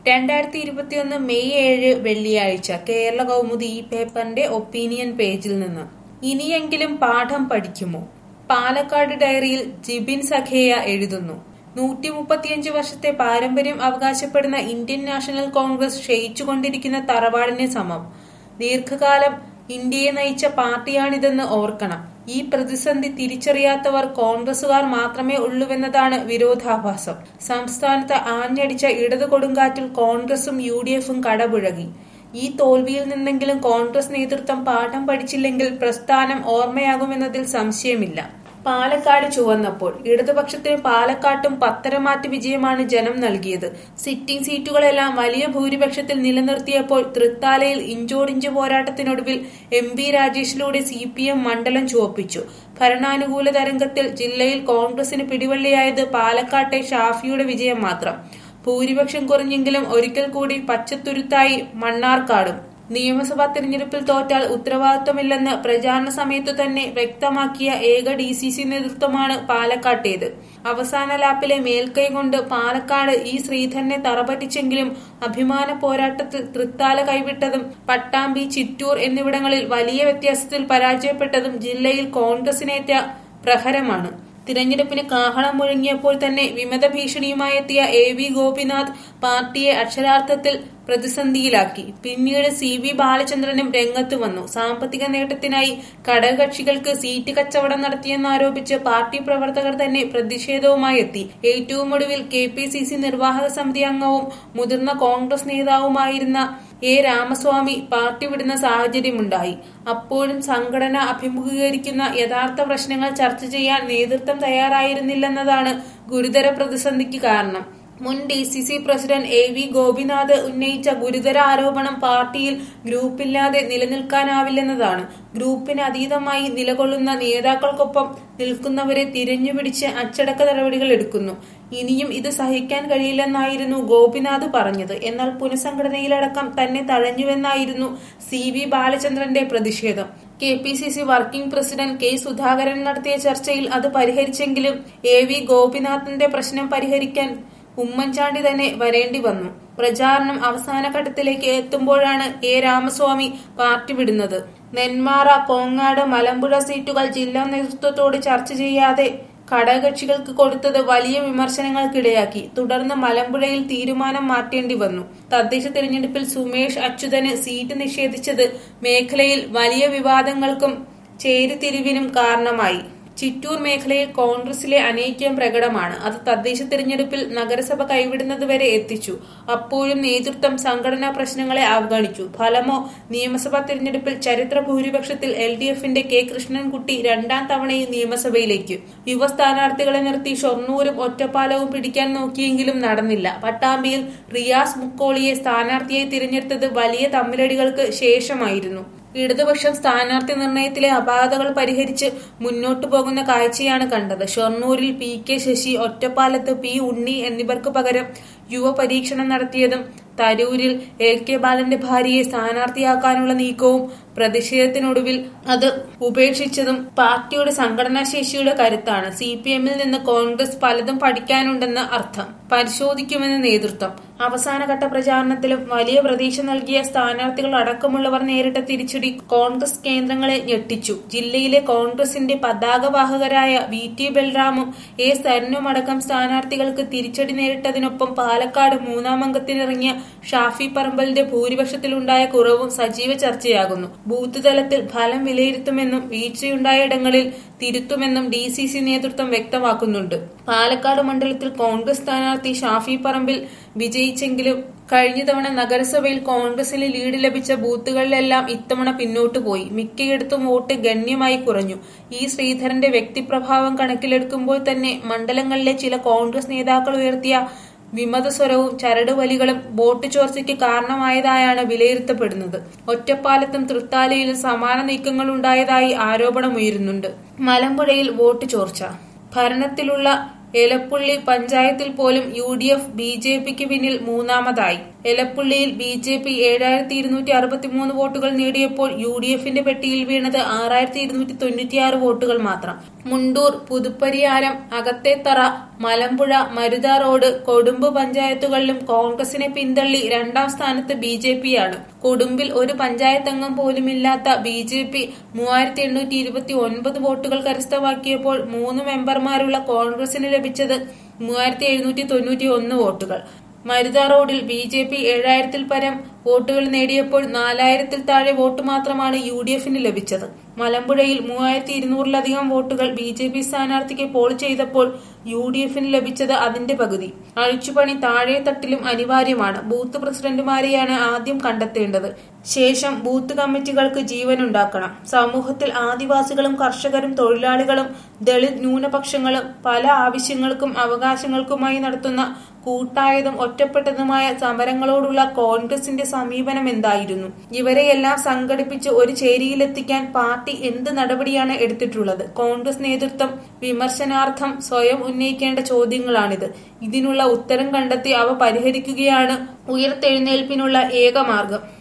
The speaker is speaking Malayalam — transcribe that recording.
രണ്ടായിരത്തി ഇരുപത്തിയൊന്ന് മെയ് ഏഴ് വെള്ളിയാഴ്ച കേരള കൗമുദി ഈ പേപ്പറിന്റെ ഒപ്പീനിയൻ പേജിൽ നിന്ന് ഇനിയെങ്കിലും പാഠം പഠിക്കുമോ പാലക്കാട് ഡയറിയിൽ ജിബിൻ സഖേയ എഴുതുന്നു നൂറ്റി മുപ്പത്തിയഞ്ച് വർഷത്തെ പാരമ്പര്യം അവകാശപ്പെടുന്ന ഇന്ത്യൻ നാഷണൽ കോൺഗ്രസ് ക്ഷയിച്ചുകൊണ്ടിരിക്കുന്ന തറവാടിന് സമം ദീർഘകാലം ഇന്ത്യയെ നയിച്ച പാർട്ടിയാണിതെന്ന് ഓർക്കണം ഈ പ്രതിസന്ധി തിരിച്ചറിയാത്തവർ കോൺഗ്രസുകാർ മാത്രമേ ഉള്ളുവെന്നതാണ് വിരോധാഭാസം സംസ്ഥാനത്ത് ആഞ്ഞടിച്ച ഇടതു കൊടുങ്കാറ്റിൽ കോൺഗ്രസും യു ഡി എഫും കടപുഴകി ഈ തോൽവിയിൽ നിന്നെങ്കിലും കോൺഗ്രസ് നേതൃത്വം പാഠം പഠിച്ചില്ലെങ്കിൽ പ്രസ്ഥാനം ഓർമ്മയാകുമെന്നതിൽ സംശയമില്ല പാലക്കാട് ചുവന്നപ്പോൾ ഇടതുപക്ഷത്തിന് പാലക്കാട്ടും പത്തരമാറ്റ് വിജയമാണ് ജനം നൽകിയത് സിറ്റിംഗ് സീറ്റുകളെല്ലാം വലിയ ഭൂരിപക്ഷത്തിൽ നിലനിർത്തിയപ്പോൾ തൃത്താലയിൽ ഇഞ്ചോടിഞ്ച് പോരാട്ടത്തിനൊടുവിൽ എം വി രാജേഷിലൂടെ സി പി എം മണ്ഡലം ചുവപ്പിച്ചു ഭരണാനുകൂല തരംഗത്തിൽ ജില്ലയിൽ കോൺഗ്രസിന് പിടിവള്ളിയായത് പാലക്കാട്ടെ ഷാഫിയുടെ വിജയം മാത്രം ഭൂരിപക്ഷം കുറഞ്ഞെങ്കിലും ഒരിക്കൽ കൂടി പച്ചത്തുരുത്തായി മണ്ണാർക്കാടും നിയമസഭാ തെരഞ്ഞെടുപ്പിൽ തോറ്റാൽ ഉത്തരവാദിത്വമില്ലെന്ന് പ്രചാരണ സമയത്തു തന്നെ വ്യക്തമാക്കിയ ഏക ഡി സി സി നേതൃത്വമാണ് പാലക്കാട്ടേത് അവസാന ലാപ്പിലെ മേൽക്കൈ കൊണ്ട് പാലക്കാട് ഈ ശ്രീധരനെ തറപറ്റിച്ചെങ്കിലും അഭിമാന പോരാട്ടത്തിൽ തൃത്താല കൈവിട്ടതും പട്ടാമ്പി ചിറ്റൂർ എന്നിവിടങ്ങളിൽ വലിയ വ്യത്യാസത്തിൽ പരാജയപ്പെട്ടതും ജില്ലയിൽ കോൺഗ്രസിനേറ്റ പ്രഹരമാണ് തിരഞ്ഞെടുപ്പിന് കാഹളം മുഴങ്ങിയപ്പോൾ തന്നെ വിമത ഭീഷണിയുമായി എത്തിയ എ വി ഗോപിനാഥ് പാർട്ടിയെ അക്ഷരാർത്ഥത്തിൽ പ്രതിസന്ധിയിലാക്കി പിന്നീട് സി വി ബാലചന്ദ്രനും രംഗത്ത് വന്നു സാമ്പത്തിക നേട്ടത്തിനായി ഘടകകക്ഷികൾക്ക് സീറ്റ് കച്ചവടം നടത്തിയെന്നാരോപിച്ച് പാർട്ടി പ്രവർത്തകർ തന്നെ പ്രതിഷേധവുമായി എത്തി ഏറ്റവും ഒടുവിൽ കെ പി സി സി നിർവാഹക സമിതി അംഗവും മുതിർന്ന കോൺഗ്രസ് നേതാവുമായിരുന്ന എ രാമസ്വാമി പാർട്ടി വിടുന്ന സാഹചര്യമുണ്ടായി അപ്പോഴും സംഘടന അഭിമുഖീകരിക്കുന്ന യഥാർത്ഥ പ്രശ്നങ്ങൾ ചർച്ച ചെയ്യാൻ നേതൃത്വം തയ്യാറായിരുന്നില്ലെന്നതാണ് ഗുരുതര പ്രതിസന്ധിക്ക് കാരണം മുൻ D C C president A V Gopinath ഉന്നയിച്ച ഗുരുതര ആരോപണം പാർട്ടിയിൽ ഗ്രൂപ്പില്ലാതെ നിലനിൽക്കാനാവില്ലെന്നതാണ് ഗ്രൂപ്പിന് അതീതമായി നിലകൊള്ളുന്ന നേതാക്കൾക്കൊപ്പം നിൽക്കുന്നവരെ തിരഞ്ഞുപിടിച്ച് അച്ചടക്ക നടപടികൾ എടുക്കുന്നു ഇനിയും ഇത് സഹിക്കാൻ കഴിയില്ലെന്നായിരുന്നു ഗോപിനാഥ് പറഞ്ഞത് എന്നാൽ പുനഃസംഘടനയിലടക്കം തന്നെ തഴഞ്ഞുവെന്നായിരുന്നു സി വി ബാലചന്ദ്രന്റെ പ്രതിഷേധം K P C C working president K Sudhakaran നടത്തിയ ചർച്ചയിൽ അത് പരിഹരിച്ചെങ്കിലും എ വി ഗോപിനാഥിന്റെ പ്രശ്നം പരിഹരിക്കാൻ ഉമ്മൻചാണ്ടി തന്നെ വരേണ്ടി വന്നു പ്രചാരണം അവസാന ഘട്ടത്തിലേക്ക് എത്തുമ്പോഴാണ് എ രാമസ്വാമി പാർട്ടി വിടുന്നത് നെന്മാറ കോങ്ങാട് മലമ്പുഴ സീറ്റുകൾ ജില്ലാ നേതൃത്വത്തോട് ചർച്ച ചെയ്യാതെ ഘടകകക്ഷികൾക്ക് കൊടുത്തത് വലിയ വിമർശനങ്ങൾക്കിടയാക്കി തുടർന്ന് മലമ്പുഴയിൽ തീരുമാനം മാറ്റേണ്ടി വന്നു തദ്ദേശ തിരഞ്ഞെടുപ്പിൽ സുമേഷ് അച്യുതന് സീറ്റ് നിഷേധിച്ചത് മേഖലയിൽ വലിയ വിവാദങ്ങൾക്കും ചേരിതിരിവിനും കാരണമായി ചിറ്റൂർ മേഖലയിൽ കോൺഗ്രസിലെ അനൈക്യം പ്രകടമാണ് അത് തദ്ദേശ തിരഞ്ഞെടുപ്പിൽ നഗരസഭ കൈവിടുന്നതുവരെ എത്തിച്ചു അപ്പോഴും നേതൃത്വം സംഘടനാ പ്രശ്നങ്ങളെ അവഗണിച്ചു ഫലമോ നിയമസഭാ തിരഞ്ഞെടുപ്പിൽ ചരിത്ര ഭൂരിപക്ഷത്തിൽ എൽ ഡി എഫിന്റെ കെ കൃഷ്ണൻകുട്ടി രണ്ടാം തവണയും നിയമസഭയിലേക്ക് യുവ സ്ഥാനാർത്ഥികളെ നിർത്തി ഷൊർണൂരും ഒറ്റപ്പാലവും പിടിക്കാൻ നോക്കിയെങ്കിലും നടന്നില്ല പട്ടാമ്പിയിൽ റിയാസ് മുക്കോളിയെ സ്ഥാനാർത്ഥിയായി തിരഞ്ഞെടുത്തത് വലിയ തമ്മിലടികൾക്ക് ശേഷമായിരുന്നു ഇടതുപക്ഷം സ്ഥാനാർത്ഥി നിർണയത്തിലെ അപാകതകൾ പരിഹരിച്ച് മുന്നോട്ടു പോകുന്ന കാഴ്ചയാണ് കണ്ടത് ഷൊർണൂരിൽ പി കെ ശശി ഒറ്റപ്പാലത്ത് പി ഉണ്ണി എന്നിവർക്ക് പകരം യുവ പരീക്ഷണം നടത്തിയതും തരൂരിൽ എൽ കെ ബാലന്റെ ഭാര്യയെ സ്ഥാനാർത്ഥിയാക്കാനുള്ള നീക്കവും പ്രതിഷേധത്തിനൊടുവിൽ അത് ഉപേക്ഷിച്ചതും പാർട്ടിയുടെ സംഘടനാ ശേഷിയുടെ കരുത്താണ് സി പി എമ്മിൽ നിന്ന് കോൺഗ്രസ് പലതും പഠിക്കാനുണ്ടെന്ന് അർത്ഥം പരിശോധിക്കുമെന്ന് നേതൃത്വം അവസാനഘട്ട പ്രചാരണത്തിലും വലിയ പ്രതീക്ഷ നൽകിയ സ്ഥാനാർത്ഥികൾ അടക്കമുള്ളവർ നേരിട്ട തിരിച്ചടി കോൺഗ്രസ് കേന്ദ്രങ്ങളെ ഞെട്ടിച്ചു ജില്ലയിലെ കോൺഗ്രസിന്റെ പതാകവാഹകരായ വി ടി ബൽറാമും എ സരനുമടക്കം സ്ഥാനാർത്ഥികൾക്ക് തിരിച്ചടി നേരിട്ടതിനൊപ്പം പാലക്കാട് മൂന്നാം അംഗത്തിനിറങ്ങിയ ഷാഫി പറമ്പലിന്റെ ഭൂരിപക്ഷത്തിലുണ്ടായ കുറവും സജീവ ചർച്ചയാകുന്നു ബൂത്ത് തലത്തിൽ ഫലം വിലയിരുത്തുമെന്നും വീഴ്ചയുണ്ടായ ഇടങ്ങളിൽ തിരുത്തുമെന്നും ഡി സി സി നേതൃത്വം വ്യക്തമാക്കുന്നുണ്ട് പാലക്കാട് മണ്ഡലത്തിൽ കോൺഗ്രസ് സ്ഥാനാർത്ഥി ഷാഫി പറമ്പിൽ വിജയിച്ചെങ്കിലും കഴിഞ്ഞ തവണ നഗരസഭയിൽ കോൺഗ്രസിന് ലീഡ് ലഭിച്ച ബൂത്തുകളിലെല്ലാം ഇത്തവണ പിന്നോട്ടു പോയി മിക്കയിടത്തും വോട്ട് ഗണ്യമായി കുറഞ്ഞു ഈ ശ്രീധരന്റെ വ്യക്തിപ്രഭാവം കണക്കിലെടുക്കുമ്പോൾ തന്നെ മണ്ഡലങ്ങളിലെ ചില കോൺഗ്രസ് നേതാക്കൾ ഉയർത്തിയ വിമതസ്വരവും ചരടുവലികളും വോട്ട് ചോർച്ചയ്ക്ക് കാരണമായതായാണ് വിലയിരുത്തപ്പെടുന്നത് ഒറ്റപ്പാലത്തും തൃത്താലയിലും സമാന നീക്കങ്ങൾ ഉണ്ടായതായി ആരോപണമുയരുന്നുണ്ട് മലമ്പുഴയിൽ വോട്ട് ചോർച്ച ഭരണത്തിലുള്ള എലപ്പുള്ളി പഞ്ചായത്തിൽ പോലും U D F B J പിക്ക് പിന്നിൽ മൂന്നാമതായി എലപ്പുള്ളിയിൽ ബി ജെ പി ഏഴായിരത്തി ഇരുന്നൂറ്റി അറുപത്തിമൂന്ന് വോട്ടുകൾ നേടിയപ്പോൾ യു ഡി എഫിന്റെ പെട്ടിയിൽ വീണത് ആറായിരത്തി ഇരുന്നൂറ്റി തൊണ്ണൂറ്റിയാറ് വോട്ടുകൾ മാത്രം മുണ്ടൂർ പുതുപ്പരിയാരം അകത്തേത്തറ മലമ്പുഴ മരുത റോഡ് കൊടുമ്പ് പഞ്ചായത്തുകളിലും കോൺഗ്രസിനെ പിന്തള്ളി രണ്ടാം സ്ഥാനത്ത് ബി ജെ പിയാണ് കൊടുമ്പിൽ ഒരു പഞ്ചായത്ത് അംഗം പോലുമില്ലാത്ത ബി ജെ പി മൂവായിരത്തി എണ്ണൂറ്റി ഇരുപത്തി ഒൻപത് വോട്ടുകൾ കരസ്ഥമാക്കിയപ്പോൾ മൂന്ന് മെമ്പർമാരുള്ള കോൺഗ്രസിന് ലഭിച്ചത് മൂവായിരത്തി എഴുന്നൂറ്റി തൊണ്ണൂറ്റി ഒന്ന് വോട്ടുകൾ മരുത റോഡിൽ ബി ജെ പി ഏഴായിരത്തിൽ പരം വോട്ടുകൾ നേടിയപ്പോൾ നാലായിരത്തിൽ താഴെ വോട്ട് മാത്രമാണ് യു ഡി എഫിന് ലഭിച്ചത് മലമ്പുഴയിൽ മൂവായിരത്തി ഇരുന്നൂറിലധികം വോട്ടുകൾ ബി ജെ പി സ്ഥാനാർത്ഥിക്ക് പോൾ ചെയ്തപ്പോൾ യു ഡി എഫിന് ലഭിച്ചത് അതിന്റെ പകുതി അഴിച്ചുപണി താഴെത്തട്ടിലും അനിവാര്യമാണ് ബൂത്ത് പ്രസിഡന്റുമാരെയാണ് ആദ്യം കണ്ടെത്തേണ്ടത് ശേഷം ബൂത്ത് കമ്മിറ്റികൾക്ക് ജീവനുണ്ടാക്കണം സമൂഹത്തിൽ ആദിവാസികളും കർഷകരും തൊഴിലാളികളും ദളിത് ന്യൂനപക്ഷങ്ങളും പല ആവശ്യങ്ങൾക്കും അവകാശങ്ങൾക്കുമായി നടത്തുന്ന കൂട്ടായതും ഒറ്റപ്പെട്ടതുമായ സമരങ്ങളോടുള്ള കോൺഗ്രസിന്റെ സമീപനം എന്തായിരുന്നു ഇവരെയെല്ലാം സംഘടിപ്പിച്ച് ഒരു ചേരിയിലെത്തിക്കാൻ പാർട്ടി എന്ത് നടപടിയാണ് എടുത്തിട്ടുള്ളത് കോൺഗ്രസ് നേതൃത്വം വിമർശനാർത്ഥം സ്വയം ഉന്നയിക്കേണ്ട ചോദ്യങ്ങളാണിത് ഇതിനുള്ള ഉത്തരം കണ്ടെത്തി അവ പരിഹരിക്കുകയാണ് ഉയർത്തെഴുന്നേൽപ്പിനുള്ള ഏക മാർഗം